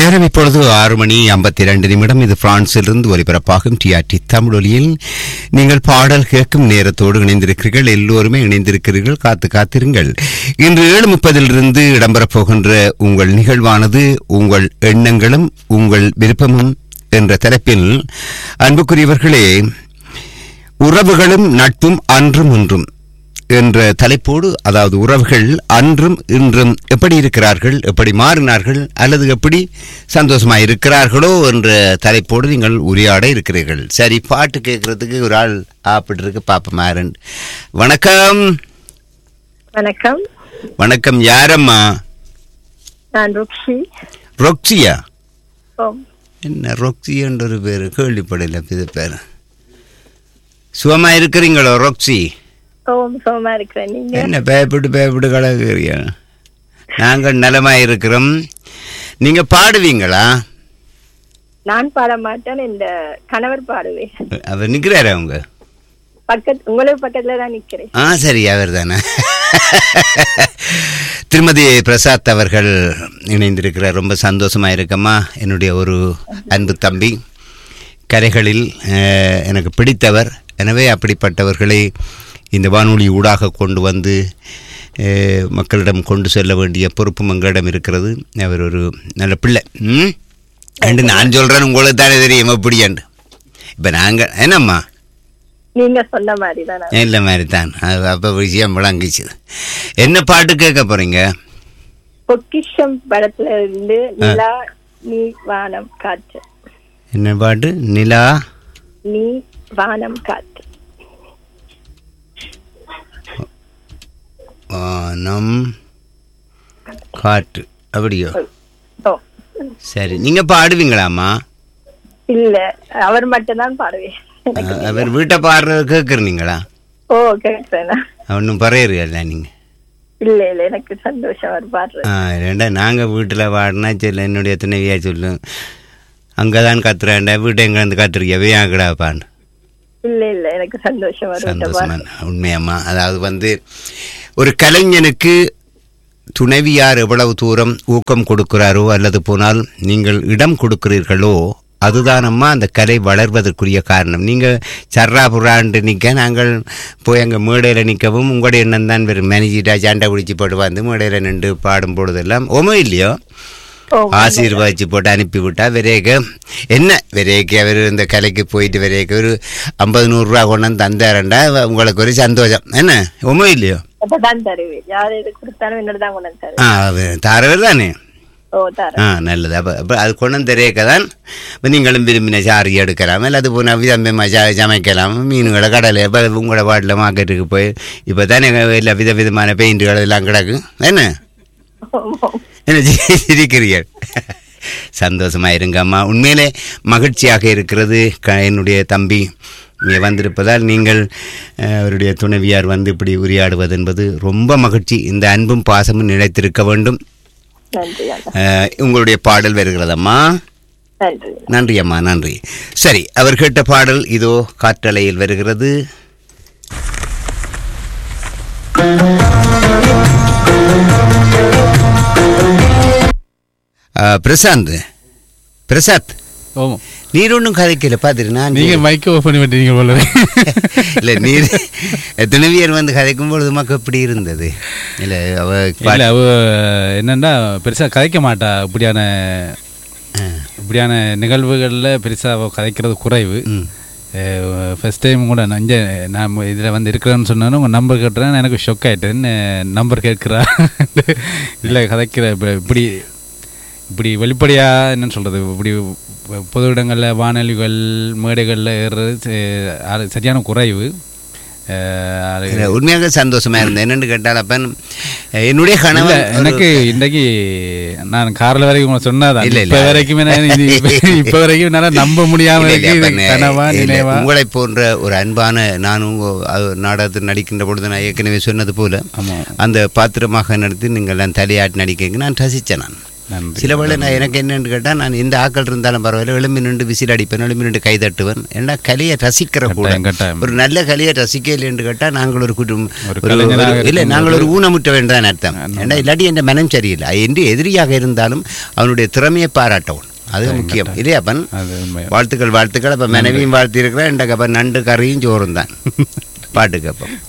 நேரம் இப்பொழுது ஆறு மணி ஐம்பத்தி இரண்டு நிமிடம் இது பிரான்சிலிருந்து ஒலிபரப்பாகும் டிஆர்டி தமிழொலியில் நீங்கள் பாடல் கேட்கும் நேரத்தோடு இணைந்திருக்கிறீர்கள் எல்லோருமே இணைந்திருக்கிறீர்கள் காத்து காத்திருங்கள் இன்று ஏழு முப்பதிலிருந்து இடம்பெறப் போகின்ற உங்கள் நிகழ்வானது உங்கள் எண்ணங்களும் உங்கள் விருப்பமும் என்ற தலைப்பில் அன்புக்குரியவர்களே உறவுகளும் நட்பும் அன்றும் இன்றும் என்ற தலைப்போடு அதாவது உறவுகள் அன்றும் இன்றும் எப்படி இருக்கிறார்கள் எப்படி மாறினார்கள் அல்லது எப்படி சந்தோஷமா இருக்கிறார்களோ என்ற தலைப்போடு நீங்கள் உரையாட இருக்கிறீர்கள் சரி பாட்டு கேட்கறதுக்கு ஒரு ஆள் ஆப்பிட்டு இருக்கு பாப்ப மாறன் வணக்கம் வணக்கம் வணக்கம் யாரம்மா நான் ருக்ஷி ரொக்ஸியா ஓம் என்ன ரொக்ஸின்ற ஒரு பேர் கேள்விப்படல இது பேர் சுகமா இருக்கிறீங்களோ ரொக்ஸி ஓம் சோமா இருக்கிறேன் நீங்க என்ன பயப்பட்டு பயப்பட்டு கலக்குறீங்க நாங்கள் நலமா இருக்கிறோம் நீங்க பாடுவீங்களா நான் பாட மாட்டேன் இந்த கணவர் பாடுவேன் அவர் நிக்கிறாரு அவங்க பக்கத்து உங்களுக்கு பக்கத்துல தான் நிக்கிறேன் ஆ சரி அவர் தானே திருமதி பிரசாத் அவர்கள் இணைந்திருக்கிறார் ரொம்ப சந்தோஷமா இருக்கம்மா என்னுடைய ஒரு அன்பு தம்பி கரைகளில் அஹ், எனக்கு பிடித்தவர் எனவே அப்படிப்பட்டவர்களை இந்த வானொலி ஊடாக கொண்டு வந்து அஹ், மக்களிடம் கொண்டு செல்ல வேண்டிய பொறுப்பும் எங்களிடம் இருக்கிறது அவர் ஒரு நல்ல பிள்ளை ம் அண்டு நான் சொல்கிறேன் உங்களுக்கு தானே தெரியும் எப்படியாண்டு இப்போ நாங்கள் என்னம்மா நீங்க சொன்ன மாதிரி தான் நான். இல்லை மாதிரி தான் அது அப்போ விஷயம் விளங்கிச்சு என்ன பாட்டு கேட்க போறீங்க பொக்கிஷம் படத்துல இருந்து நிலா நீ வானம் காற்று என்ன பாட்டு நிலா நீ வானம் காற்று வானம் காற்று அப்படியோ ஓ சரி நீங்க பாடுவீங்களாம்மா இல்ல அவர் மட்டும்தான் பாடுவேன் அஹ், அவர் வீட்டை பாடுறது கேட்குறீங்களா ஓ கேட்கிறேன் ஒன்றும் பறையறியல நீங்க இல்ல இல்ல எனக்கு சந்தோஷம் அவர் பாடுறது ஆ ரெண்டா நாங்கள் வீட்டில் பாடினா சொல்ல என்னுடைய துணைவியா சொல்லும் அங்கே தான் கத்துறேன்டா வீட்டை எங்கேருந்து கத்துறியா வேயாங்கடா பாண்டு இல்ல இல்ல எனக்கு சந்தோஷம் அவர் பாடுறது சந்தோஷமான உண்மையம்மா அதாவது வந்து ஒரு கலைஞனுக்கு துணைவியார் எவ்வளவு தூரம் ஊக்கம் கொடுக்கிறாரோ அல்லது போனால் நீங்கள் இடம் கொடுக்கிறீர்களோ அதுதான் அம்மா அந்த கலை வளர்வதற்குரிய காரணம் நீங்கள் சர்ரா புறாண்டு நிற்க நாங்கள் போய் அங்கே மேடையில் நிற்கவும் உங்களுடைய எண்ணம் தான் வெறும் மேனேஜிட்டா சாண்டை பிடிச்சி போட்டு வந்து மேடையில் நின்று பாடும் பொழுதெல்லாம் ஓமோ இல்லையோ ஓ ஆசீர்வாதிச்சு போட்டு அனுப்பி விட்டா விரைக என்ன விரைக்கு அவர் இந்த கலைக்கு போயிட்டு விரைக்கு ஒரு ஐம்பது நூறுரூவா கொண்டு வந்து தந்தாரண்டா உங்களுக்கு ஒரு சந்தோஷம் என்ன உண்மை இல்லையோ அப்பதான் தருவேன் யார் எது கொடுத்தாலும் என்னோட தான் கொண்டு வந்து தருவேன் ஆ அவர் தாரவர் தானே ஓ தரேன் ஆ நல்லது அப்போ அப்போ அது கொண்டு வந்து தெரியக்க தான் இப்போ நீங்களும் விரும்பின சாரி எடுக்கலாம் இல்லை அது போனால் விதம்பமாக சா சமைக்கலாம் மீன்களை கடலை இப்போ உங்களோட வாட்டில் மார்க்கெட்டுக்கு போய் இப்போ தானே எல்லா வித விதமான பெயிண்ட்டுகள் எல்லாம் கிடக்கு என்ன என்ன சி- சிரிக்கிறீர்கள் சந்தோஷமா இருங்க அம்மா உண்மையிலே மகிழ்ச்சியாக இருக்கிறது க என்னுடைய தம்பி இங்கே வந்திருப்பதால் நீங்கள் அஹ், அவருடைய துணைவியார் வந்து இப்படி உரையாடுவது என்பது ரொம்ப மகிழ்ச்சி இந்த அன்பும் பாசமும் நிலைத்திருக்க வேண்டும் நன்றி அண்ணா அஹ், உங்களுடைய பாடல் வருகிறதம்மா நன்றி நன்றி அம்மா நன்றி சரி அவர் கேட்ட பாடல் இதோ காற்றலையில் வருகிறது அஹ், பிரசாந்த் பிரசாத் ஆமாம் நீர் ஒன்றும் கதைக்கல பாத்துரு நான் நீங்க மைக்க ஓப்பன் பண்ணி விட்டீங்க போல இல்ல நீர் துணைவியர் வந்து கதைக்கும் பொழுது மக்கள் இப்படி இருந்தது இல்ல அவ இல்ல அவ என்னன்னா பெருசா கதைக்க மாட்டா இப்படியான இப்படியான நிகழ்வுகள்ல பெருசா அவ கதைக்கிறது குறைவு ம். ஃபர்ஸ்ட் டைம் கூட நான் இங்கே நான் இதில் வந்து இருக்கிறேன்னு சொன்னாலும் உங்கள் நம்பர் கேட்டுறேன் எனக்கு ஷொக் ஆகிட்டேன் நம்பர் கேட்குறா இல்லை கதைக்கிற இப்ப- இப்படி இப்படி வெளிப்படையாக என்னன்னு சொல்கிறது இப்படி பொது இடங்களில் வானொலிகள் மேடைகளில் ஏறுறது ச- அது சரியான குறைவு அஹ், அது இல்ல, உண்மையாக சந்தோஷமா இருந்தேன் என்னன்னு கேட்டால் அப்ப என்னுடைய இல்ல, கணவன் ஒரு- எனக்கு இன்னைக்கு நான் கார்ல வரைக்கும் உங்களை சொன்னாதான் இல்ல, இல்ல. இப்ப வரைக்கும் நான் இது- இப்ப- இப்ப வரைக்கும் என்னால நம்ப முடியாம இல்ல, இல்ல, இருக்கு அப்ப இது நே- கனவா இல்ல, நினைவா உங்களைப் போன்ற ஒரு அன்பான நானும் உங்க- அது நாடகத்தில் நடிக்கின்ற பொழுது நான் ஏற்கனவே சொன்னது போல ஆமா அந்த பாத்திரமாக நடத்தி நீங்கள் நான் தலையாட்டி நடிக்க நான் ரசித்தேன் நான் நன்றி. சில வேளை நான் எனக்கு என்னன்னு கேட்டால் நான் எந்த ஆக்கள் இருந்தாலும் பரவாயில்ல எழும்பி நின்று விசில் அடிப்பேன் எழும்பி நின்று கை தட்டுவேன் ஏன்னா கலையை ரசிக்கிற கூட கட்டாயம், கட்டாயம். ஒரு நல்ல கலையை ரசிக்க இல்லைன்னு கேட்டால் நாங்கள் ஒரு குடும் ஒரு ஒரு- கலைஞராக ஒரு- இல்லை இருக்கும்போது- நாங்கள் ஒரு ஊனமுற்றவன் தான் அர்த்தம் ஏன்னா இல்லாட்டி என் மனம் சரியில்லை என்று எதிரியாக இருந்தாலும் அவனுடைய திறமையை பாராட்டவும் அது முக்கியம் இல்லையா அப்பன் அது உண்மை வாழ்த்துக்கள் வாழ்த்துக்கள் அப்போ மனைவியும் வாழ்த்திருக்கிறேன் என்ற கப்ப நண்டு கறியும் சோறும் தான் பாட்டுக்கு அப்போ